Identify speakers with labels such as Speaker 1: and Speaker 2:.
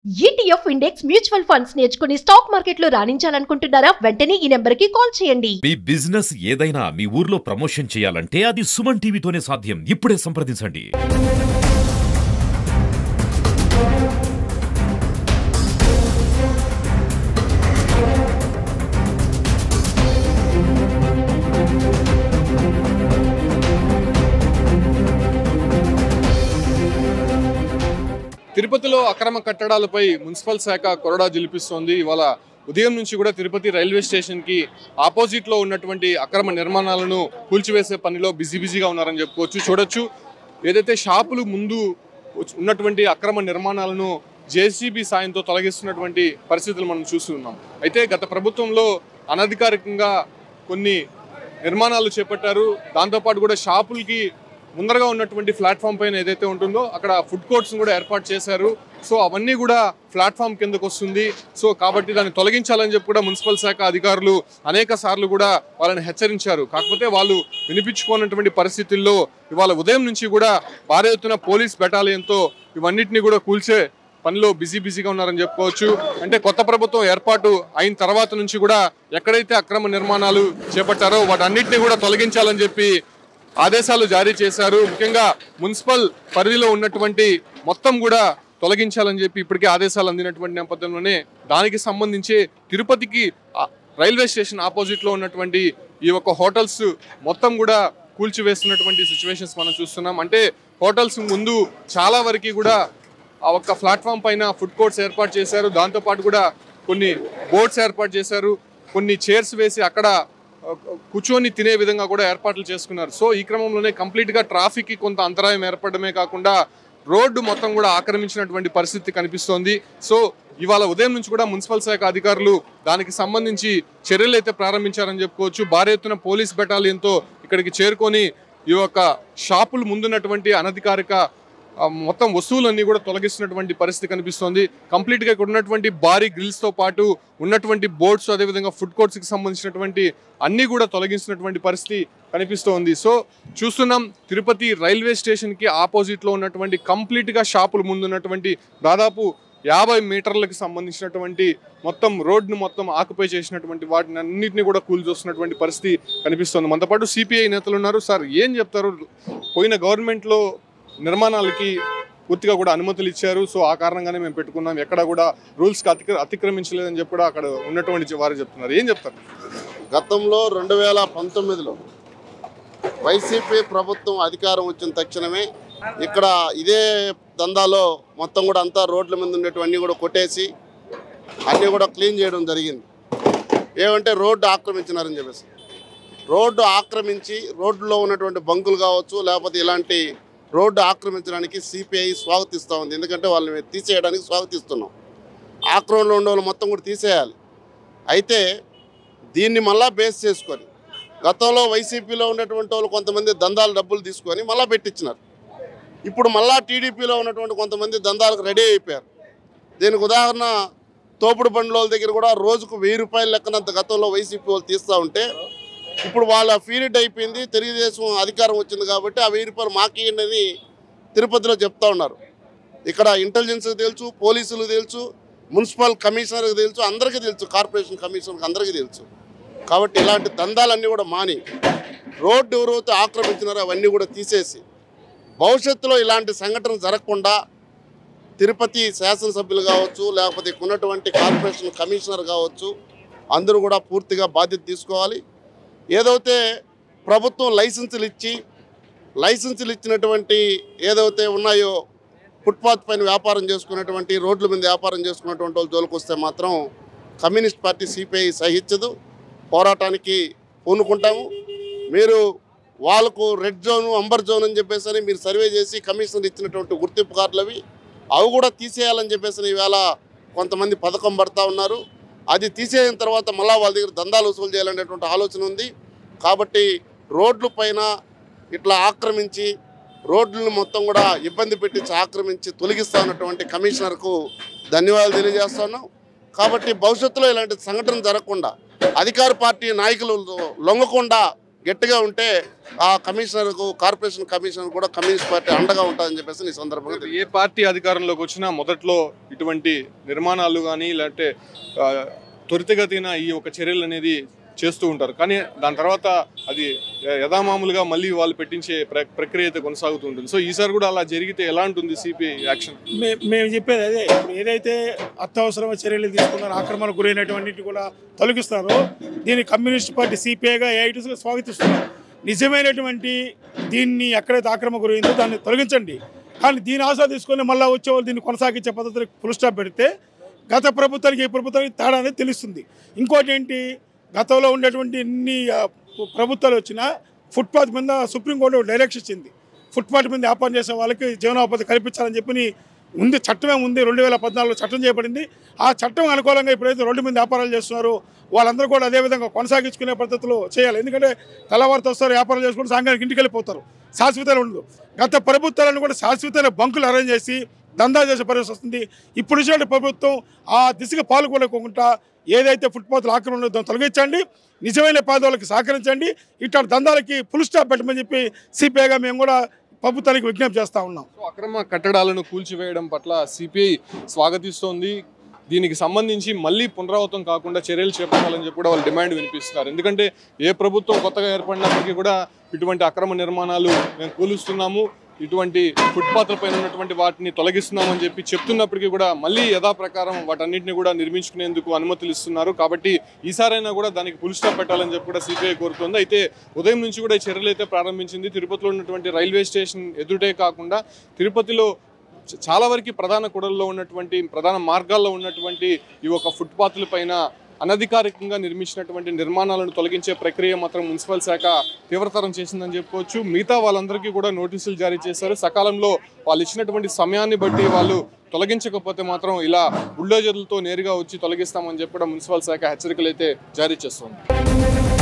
Speaker 1: ETF index mutual funds నేర్చుకుని stock మార్కెట్లో రాణించాలనుకుంటున్నారా వెంటనే ఈ నెంబర్కి కాల్ చేయండి
Speaker 2: మీ బిజినెస్ ఏదైనా మీ ఊర్లో ప్రమోషన్ చేయాలంటే అది సుమన్ టీవీతోనే సాధ్యం ఇప్పుడే సంప్రదించండి
Speaker 3: తిరుపతిలో అక్రమ కట్టడాలపై మున్సిపల్ శాఖ కొరడా జిలిపిస్తోంది ఇవాళ ఉదయం నుంచి కూడా తిరుపతి రైల్వే స్టేషన్ కి ఆపోజిట్ లో ఉన్నటువంటి అక్రమ నిర్మాణాలను కూల్చివేసే పనిలో బిజీ బిజీగా ఉన్నారని చెప్పుకోవచ్చు చూడొచ్చు ఏదైతే షాపులు ముందు ఉచ్- ఉన్నటువంటి అక్రమ నిర్మాణాలను జేసీబీ సాయంతో తొలగిస్తున్నటువంటి పరిస్థితులు మనం చూస్తున్నాం అయితే గత ప్రభుత్వంలో అనధికారికంగా కొన్ని నిర్మాణాలు చేపట్టారు దాంతోపాటు కూడా షాపులకి ముందరగా ఉన్నటువంటి ప్లాట్ఫామ్ పైన ఏదైతే ఉంటుందో అక్కడ ఫుడ్ కోర్ట్స్ కూడా ఏర్పాటు చేశారు సో అవన్నీ కూడా ప్లాట్ఫామ్ కిందకు వస్తుంది సో కాబట్టి దాన్ని తొలగించాలని చెప్పి కూడా మున్సిపల్ శాఖ అధికారులు అనేక సార్లు కూడా వాళ్ళని హెచ్చరించారు కాకపోతే వాళ్ళు వినిపించుకోనటువంటి పరిస్థితుల్లో ఇవాళ ఉదయం నుంచి కూడా భారీ ఎత్తున పోలీస్ బెటాలియన్తో ఇవన్నిటిని కూడా కూల్చే పనిలో బిజీ బిజీగా ఉన్నారని చెప్పుకోవచ్చు అంటే కొత్త ప్రభుత్వం ఏర్పాటు అయిన తర్వాత నుంచి కూడా ఎక్కడైతే అక్రమ నిర్మాణాలు చేపట్టారో వాటన్నిటిని కూడా తొలగించాలని చెప్పి ఆదేశాలు జారీ చేశారు ముఖ్యంగా మున్సిపల్ పరిధిలో ఉన్నటువంటి మొత్తం కూడా తొలగించాలని చెప్పి ఇప్పటికే ఆదేశాలు అందినటువంటి నేపథ్యంలోనే దానికి సంబంధించి తిరుపతికి ఆ, రైల్వే స్టేషన్ ఆపోజిట్ లో ఉన్నటువంటి ఈ యొక్క హోటల్స్ మొత్తం కూడా కూల్చివేస్తున్నటువంటి సిచ్యువేషన్స్ మనం చూస్తున్నాం అంటే హోటల్స్ ముందు చాలా వరకు కూడా ఆ ఒక్క ప్లాట్ఫామ్ పైన ఫుడ్ కోర్ట్స్ ఏర్పాటు చేశారు దాంతోపాటు కూడా కొన్ని బోర్డ్స్ ఏర్పాటు చేశారు కొన్ని చైర్స్ వేసి అక్కడ ఆ, కూర్చొని తినే విధంగా కూడా ఏర్పాట్లు చేసుకున్నారు సో ఈ క్రమంలోనే కంప్లీట్గా ట్రాఫిక్కి కొంత అంతరాయం ఏర్పడమే కాకుండా రోడ్డు మొత్తం కూడా ఆక్రమించినటువంటి పరిస్థితి కనిపిస్తోంది సో ఇవాళ ఉదయం నుంచి కూడా మున్సిపల్ శాఖ అధికారులు దానికి సంబంధించి చర్యలు అయితే ప్రారంభించారని చెప్పుకోవచ్చు భారీ ఎత్తున పోలీస్ బెటాలియన్తో ఇక్కడికి చేరుకొని ఈ యొక్క షాపులు ముందున్నటువంటి అనధికారిక ఆ, మొత్తం వస్తువులన్నీ కూడా తొలగిస్తున్నటువంటి పరిస్థితి కనిపిస్తోంది కంప్లీట్గా ఇక్కడ ఉన్నటువంటి భారీ గ్రిల్స్తో పాటు ఉన్నటువంటి బోర్డ్స్ అదేవిధంగా ఫుడ్ కోర్ట్స్కి సంబంధించినటువంటి అన్నీ కూడా తొలగిస్తున్నటువంటి పరిస్థితి కనిపిస్తోంది సో చూస్తున్నాం తిరుపతి రైల్వే స్టేషన్కి ఆపోజిట్లో ఉన్నటువంటి కంప్లీట్గా షాపులు ముందున్నటువంటి దాదాపు యాభై మీటర్లకు సంబంధించినటువంటి మొత్తం రోడ్ను మొత్తం ఆక్యుపై చేసినటువంటి వాటిని అన్నింటినీ కూడా కూల్చొస్తున్నటువంటి పరిస్థితి కనిపిస్తోంది మనతో పాటు సిపిఐ నేతలు ఉన్నారు సార్ ఏం చెప్తారు పోయిన గవర్నమెంట్లో నిర్మాణాలకి పూర్తిగా కూడా అనుమతులు ఇచ్చారు సో ఆ కారణంగానే మేము పెట్టుకున్నాం ఎక్కడ కూడా రూల్స్కి అతిక్ర అతిక్రమించలేదని చెప్పి కూడా అక్కడ ఉన్నటువంటి వారు చెప్తున్నారు ఏం చెప్తారు
Speaker 4: గతంలో రెండు వేల పంతొమ్మిదిలో వైసీపీ ప్రభుత్వం అధికారం వచ్చిన తక్షణమే ఇక్కడ ఇదే దందాలో మొత్తం కూడా అంతా రోడ్ల మీద ఉండేటివన్నీ కూడా కొట్టేసి అన్నీ కూడా క్లీన్ చేయడం జరిగింది ఏమంటే రోడ్డు ఆక్రమించినారని చెప్పేసి రోడ్డు ఆక్రమించి రోడ్డులో ఉన్నటువంటి బంకులు కావచ్చు లేకపోతే ఇలాంటి రోడ్డు ఆక్రమించడానికి సిపిఐ స్వాగతిస్తూ ఉంది ఎందుకంటే వాళ్ళని తీసేయడానికి స్వాగతిస్తున్నాం ఆక్రమణలో ఉండే వాళ్ళు మొత్తం కూడా తీసేయాలి అయితే దీన్ని మళ్ళా బేస్ చేసుకొని గతంలో వైసీపీలో ఉన్నటువంటి వాళ్ళు కొంతమంది దందాలు డబ్బులు తీసుకొని మళ్ళా పెట్టించినారు ఇప్పుడు మళ్ళా టీడీపీలో ఉన్నటువంటి కొంతమంది దందాలకు రెడీ అయిపోయారు దీనికి ఉదాహరణ తోపుడు బండ్ల వాళ్ళ దగ్గర కూడా రోజుకు వెయ్యి రూపాయల లెక్కనంత గతంలో వైసీపీ వాళ్ళు తీస్తూ ఉంటే ఇప్పుడు వాళ్ళ పీరియడ్ అయిపోయింది తెలుగుదేశం అధికారం వచ్చింది కాబట్టి ఆ వెయ్యి రూపాయలు మాకేయండి అని తిరుపతిలో చెప్తా ఉన్నారు ఇక్కడ ఇంటెలిజెన్స్కి తెలుసు పోలీసులకు తెలుసు మున్సిపల్ కమిషనర్కి తెలుసు అందరికీ తెలుసు కార్పొరేషన్ కమిషనర్కి అందరికీ తెలుసు కాబట్టి ఇలాంటి దందాలన్నీ కూడా మాని రోడ్డు ఎవరైతే ఆక్రమించినారో అవన్నీ కూడా తీసేసి భవిష్యత్తులో ఇలాంటి సంఘటన జరగకుండా తిరుపతి శాసనసభ్యులు కావచ్చు లేకపోతే ఇక్కడ ఉన్నటువంటి కార్పొరేషన్ కమిషనర్ కావచ్చు అందరూ కూడా పూర్తిగా బాధ్యత తీసుకోవాలి ఏదైతే ప్రభుత్వం లైసెన్సులు ఇచ్చి లైసెన్సులు ఇచ్చినటువంటి ఏదైతే ఉన్నాయో ఫుట్పాత్ పైన వ్యాపారం చేసుకున్నటువంటి రోడ్ల మీద వ్యాపారం చేసుకున్నటువంటి వాళ్ళు జోలికి వస్తే మాత్రం కమ్యూనిస్ట్ పార్టీ సిపిఐ సహించదు పోరాటానికి పూనుకుంటాము మీరు వాళ్ళకు రెడ్ జోన్ అంబర్ జోన్ అని చెప్పేసి అని మీరు సర్వే చేసి కమిషనర్ ఇచ్చినటువంటి గుర్తింపు కార్డులు అవి అవి కూడా తీసేయాలని చెప్పేసి అని ఈవేళ కొంతమంది పథకం పడతా ఉన్నారు అది తీసేసిన తర్వాత మళ్ళా వాళ్ళ దగ్గర దందాలు వసూలు చేయాలనేటువంటి ఆలోచన ఉంది కాబట్టి రోడ్ల పైన ఇట్లా ఆక్రమించి రోడ్లను మొత్తం కూడా ఇబ్బంది పెట్టించి ఆక్రమించి తొలగిస్తా ఉన్నటువంటి కమిషనర్కు ధన్యవాదాలు తెలియజేస్తున్నాం కాబట్టి భవిష్యత్తులో ఇలాంటి సంఘటన జరగకుండా అధికార పార్టీ నాయకులు లొంగకుండా గట్టిగా ఉంటే ఆ కమిషనర్కు కార్పొరేషన్ కమిషనర్ కూడా కమ్యూనిస్ట్ పార్టీ అండగా ఉంటుందని చెప్పేసి ఈ సందర్భంగా తెలియజేస్తున్నాను.
Speaker 3: ఏ పార్టీ అధికారంలోకి వచ్చినా మొదట్లో ఇటువంటి నిర్మాణాలు కానీ లేదంటే ఆ, త్వరితగతిన ఈ ఒక చర్యలు అనేది చేస్తూ ఉంటారు కానీ దాని తర్వాత అది యథామామూలుగా మళ్ళీ వాళ్ళు పెట్టించే ప్ర- ప్రక్రియ అయితే కొనసాగుతూ ఉంటుంది సో ఈసారి కూడా అలా జరిగితే ఎలా ఉంటుంది సిపిఐ యాక్షన్
Speaker 5: మే- మేము చెప్పేది అదే ఇప్పుడు ఏదైతే అత్యవసరమైన చర్యలు తీసుకున్నారో ఆక్రమణకు గురైనటువంటి కూడా తొలగిస్తారో దీన్ని కమ్యూనిస్ట్ పార్టీ సిపిఐగా ఏఐటీసీగా స్వాగతిస్తున్నారు నిజమైనటువంటి దీన్ని ఎక్కడైతే ఆక్రమణ గురైందో దాన్ని తొలగించండి కానీ దీని ఆశ తీసుకొని మళ్ళీ వచ్చేవాళ్ళు దీన్ని కొనసాగించే పద్ధతిని ఫుల్ స్టాప్ పెడితే గత ప్రభుత్వానికి ఈ ప్రభుత్వానికి తేడా అనేది తెలుస్తుంది ఇంకోటి ఏంటి గతంలో ఉండేటువంటి ఎన్ని ఆ, ప్రభుత్వాలు వచ్చినా ఫుట్పాత్ మీద సుప్రీంకోర్టు డైరెక్షన్ ఇచ్చింది ఫుట్పాత్ మీద వ్యాపారం చేసే వాళ్ళకి జీవనోపాధి కల్పించాలని చెప్పి ఉంది చట్టమే ఉంది రెండు వేల పద్నాలుగులో చట్టం చేయబడింది ఆ చట్టం అనుకూలంగా ఇప్పుడైతే రోడ్డు మీద వ్యాపారాలు చేస్తున్నారో వాళ్ళందరూ కూడా అదే విధంగా కొనసాగించుకునే పద్ధతిలో చేయాలి ఎందుకంటే తెల్లవారితో వస్తారు వ్యాపారం చేసుకుంటూ సాయంకాలం ఇంటికి వెళ్ళిపోతారు శాశ్వతలు ఉండదు గత ప్రభుత్వాలను కూడా శాశ్వతమైన బంకులు అరేంజ్ చేసి దందా చేసే పరిస్థితి వస్తుంది ఇప్పుడు ఇచ్చిన ప్రభుత్వం ఆ దిశగా పాల్గొనకుండా ఏదైతే ఫుట్పాత్లు ఆక్రమణ ఉందో దాన్ని తొలగించండి నిజమైన పేదవాళ్ళకి సహకరించండి ఇట్లాంటి దందాలకి ఫుల్ స్టాప్ పెట్టమని చెప్పి సిపిఐగా మేము కూడా ప్రభుత్వానికి విజ్ఞప్తి చేస్తా ఉన్నాం
Speaker 3: సో అక్రమ కట్టడాలను కూల్చివేయడం పట్ల సిపిఐ స్వాగతిస్తోంది దీనికి సంబంధించి మళ్ళీ పునరావృతం కాకుండా చర్యలు చేపట్టాలని చెప్పి కూడా వాళ్ళు డిమాండ్ వినిపిస్తున్నారు ఎందుకంటే ఏ ప్రభుత్వం కొత్తగా ఏర్పడినప్పటికీ కూడా ఇటువంటి అక్రమ నిర్మాణాలు మేము కూలుస్తున్నాము ఇటువంటి ఫుట్పాత్ల పైన ఉన్నటువంటి వాటిని తొలగిస్తున్నామని చెప్పి చెప్తున్నప్పటికీ కూడా మళ్ళీ యథాప్రకారం వాటన్నిటిని కూడా నిర్మించుకునేందుకు అనుమతులు ఇస్తున్నారు కాబట్టి ఈసారైనా కూడా దానికి పుల్ స్టాప్ పెట్టాలని చెప్పి కూడా సిపిఐ కోరుతుంది అయితే ఉదయం నుంచి కూడా ఈ చర్యలు అయితే ప్రారంభించింది తిరుపతిలో ఉన్నటువంటి రైల్వే స్టేషన్ ఎదుటే కాకుండా తిరుపతిలో చ- చాలా వరకు ప్రధాన కూడల్లో ఉన్నటువంటి ప్రధాన మార్గాల్లో ఉన్నటువంటి ఈ ఒక ఫుట్పాత్ల పైన అనధికారికంగా నిర్మించినటువంటి నిర్మాణాలను తొలగించే ప్రక్రియ మాత్రం మున్సిపల్ శాఖ తీవ్రతరం చేసిందని చెప్పుకోవచ్చు మిగతా వాళ్ళందరికీ కూడా నోటీసులు జారీ చేశారు సకాలంలో వాళ్ళు ఇచ్చినటువంటి సమయాన్ని బట్టి వాళ్ళు తొలగించకపోతే మాత్రం ఇలా బుల్డోజర్లతో నేరుగా వచ్చి తొలగిస్తామని చెప్పి కూడా మున్సిపల్ శాఖ హెచ్చరికలు అయితే జారీ చేస్తుంది